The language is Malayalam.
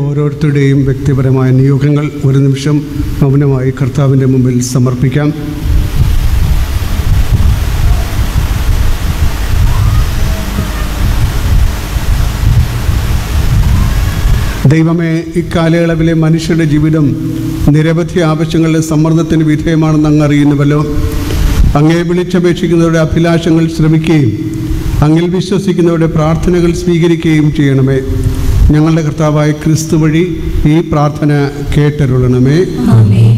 ഓരോരുത്തരുടെയും വ്യക്തിപരമായ നിയോഗങ്ങൾ ഒരു നിമിഷം മൗനമായി കർത്താവിൻ്റെ മുമ്പിൽ സമർപ്പിക്കാം ദൈവമേ ഇക്കാലയളവിലെ മനുഷ്യരുടെ ജീവിതം നിരവധി ആവശ്യങ്ങളുടെ സമ്മർദ്ദത്തിന് വിധേയമാണെന്ന് അങ്ങ് അറിയുന്നുവല്ലോ അങ്ങേ വിളിച്ചപേക്ഷിക്കുന്നവരുടെ അഭിലാഷങ്ങൾ ശ്രമിക്കുകയും അങ്ങിൽ വിശ്വസിക്കുന്നവരുടെ പ്രാർത്ഥനകൾ സ്വീകരിക്കുകയും ചെയ്യണമേ ഞങ്ങളുടെ കർത്താവായ ക്രിസ്തു വഴി ഈ പ്രാർത്ഥന കേട്ടരുളണമേ ആമേൻ